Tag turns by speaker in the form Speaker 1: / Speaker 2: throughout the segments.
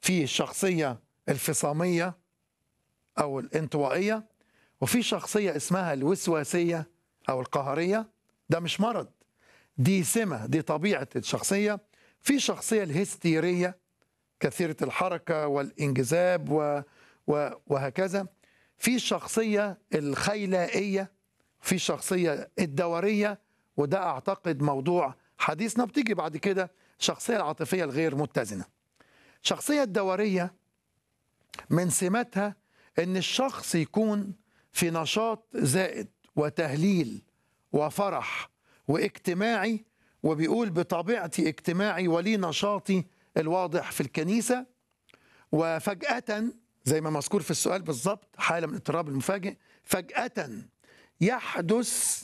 Speaker 1: في الشخصية الفصامية أو الانطوائية وفي شخصية اسمها الوسواسية أو القهرية ده مش مرض دي سمة دي طبيعة الشخصية في شخصية الهستيرية كثيرة الحركة والانجذاب و و وهكذا في الشخصية الخيلائية في الشخصية الدورية وده أعتقد موضوع حديثنا بتيجي بعد كده الشخصية العاطفية الغير متزنة الشخصية الدورية من سماتها ان الشخص يكون في نشاط زائد وتهليل وفرح واجتماعي وبيقول بطبيعتي اجتماعي ولي نشاطي الواضح في الكنيسة وفجأة زي ما مذكور في السؤال بالظبط حالة من الاضطراب المفاجئ فجأة يحدث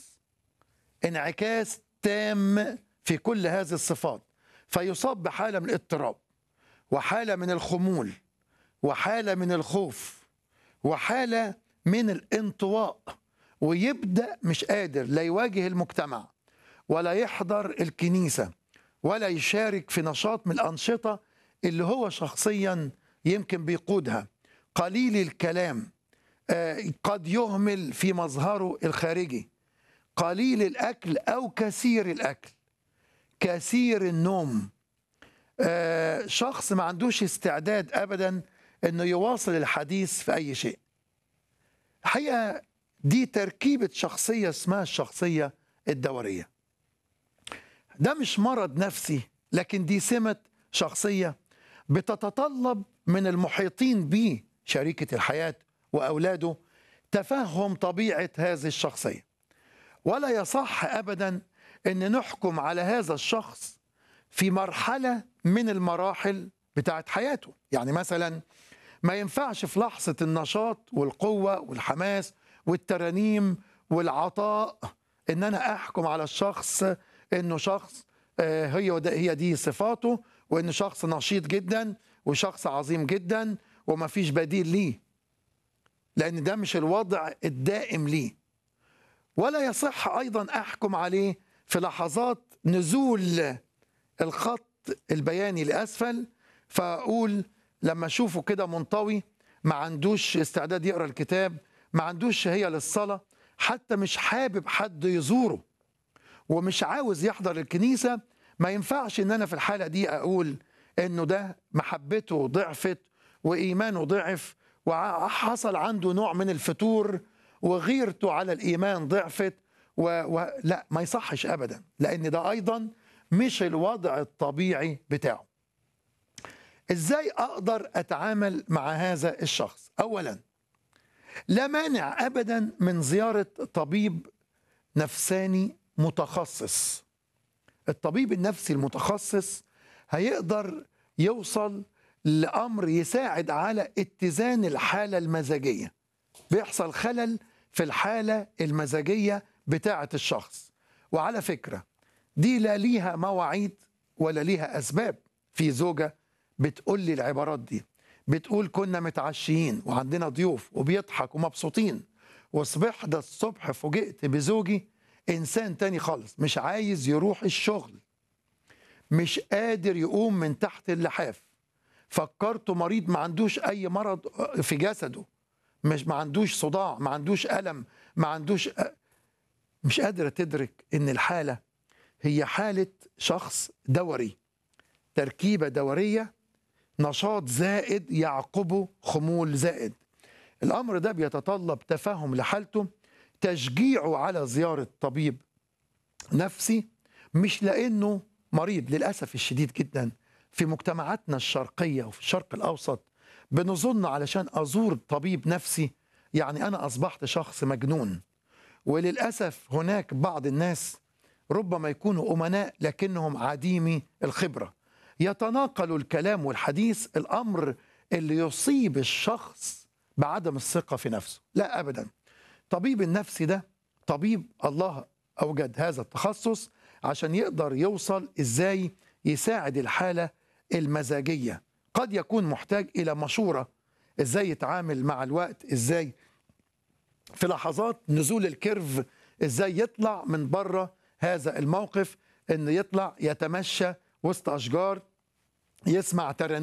Speaker 1: انعكاس تام في كل هذه الصفات فيصاب بحالة من الاضطراب وحالة من الخمول وحالة من الخوف وحالة من الانطواء ويبدأ مش قادر لا يواجه المجتمع ولا يحضر الكنيسة ولا يشارك في نشاط من الأنشطة اللي هو شخصيا يمكن بيقودها قليل الكلام قد يهمل في مظهره الخارجي قليل الأكل أو كثير الأكل كثير النوم شخص ما عندوش استعداد أبدا أنه يواصل الحديث في أي شيء الحقيقة دي تركيبة شخصية اسمها الشخصية الدورية ده مش مرض نفسي لكن دي سمة شخصية بتتطلب من المحيطين به شريكة الحياة وأولاده تفهم طبيعة هذه الشخصية ولا يصح أبدا أن نحكم على هذا الشخص في مرحلة من المراحل بتاعت حياته يعني مثلا ما ينفعش في لحظة النشاط والقوة والحماس والترانيم والعطاء ان انا احكم على الشخص انه شخص هي هي دي صفاته وانه شخص نشيط جدا وشخص عظيم جدا وما فيش بديل ليه لان ده مش الوضع الدائم ليه ولا يصح ايضا احكم عليه في لحظات نزول الخط البياني لاسفل فاقول لما اشوفه كده منطوي ما عندوش استعداد يقرا الكتاب ما عندوش شهيه للصلاه حتى مش حابب حد يزوره ومش عاوز يحضر الكنيسه ما ينفعش ان انا في الحاله دي اقول انه ده محبته ضعفت وايمانه ضعف وحصل عنده نوع من الفتور وغيرته على الايمان ضعفت و... و... لا ما يصحش ابدا لان ده ايضا مش الوضع الطبيعي بتاعه ازاي اقدر اتعامل مع هذا الشخص اولا لا مانع ابدا من زياره طبيب نفساني متخصص الطبيب النفسي المتخصص هيقدر يوصل لامر يساعد على اتزان الحاله المزاجيه بيحصل خلل في الحاله المزاجيه بتاعه الشخص وعلى فكره دي لا ليها مواعيد ولا ليها اسباب في زوجه بتقول لي العبارات دي بتقول كنا متعشيين وعندنا ضيوف وبيضحك ومبسوطين وصبحت الصبح فوجئت بزوجي انسان تاني خالص مش عايز يروح الشغل مش قادر يقوم من تحت اللحاف فكرته مريض ما عندوش اي مرض في جسده مش ما عندوش صداع ما عندوش الم ما عندوش مش قادره تدرك ان الحاله هي حاله شخص دوري تركيبه دوريه نشاط زائد يعقبه خمول زائد الامر ده بيتطلب تفهم لحالته تشجيعه على زياره طبيب نفسي مش لانه مريض للاسف الشديد جدا في مجتمعاتنا الشرقيه وفي الشرق الاوسط بنظن علشان ازور طبيب نفسي يعني انا اصبحت شخص مجنون وللاسف هناك بعض الناس ربما يكونوا امناء لكنهم عديمي الخبره يتناقل الكلام والحديث الامر اللي يصيب الشخص بعدم الثقه في نفسه لا ابدا طبيب النفسي ده طبيب الله اوجد هذا التخصص عشان يقدر يوصل ازاي يساعد الحاله المزاجيه قد يكون محتاج الى مشوره ازاي يتعامل مع الوقت ازاي في لحظات نزول الكيرف ازاي يطلع من بره هذا الموقف انه يطلع يتمشى وسط اشجار يسمع ترانيم